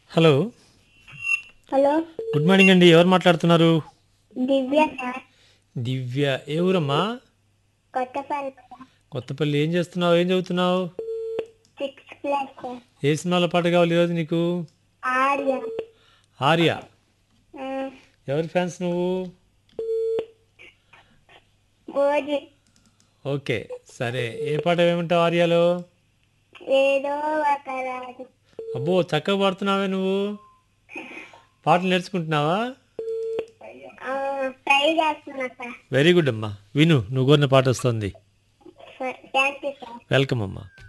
hello hello good morning అండి ఎవరు మాట్లాడుతున్నారు దివ్య సార్ దివ్య ఏ ఊరమ్మా కొత్తపల్లి సార్ కొత్తపల్లి ఏం చేస్తున్నావు ఏం చదువుతున్నావు సిక్స్త్ క్లాస్ సార్ ఏ సినిమాల పాట కావాలి ఈరోజు నీకు ఆర్య ఆర్య ఆ, ఎవరి ఫ్యాన్స్ నువ్వు భోజి ఓకే సరే ఏ పాట ఏమంటావు ఆర్యాలో ఏదో ఒక రాజు అబ్బో చక్కగా పాడుతున్నావే నువ్వు పాటలు నేర్చుకుంటున్నావా ఆ, ట్రై చేస్తున్నా సార్ వెరీ గుడ్ అమ్మా విను నువ్వు కోరిన పాట వస్తుంది థ్యాంక్ యూ సార్ వెల్కమ్ అమ్మా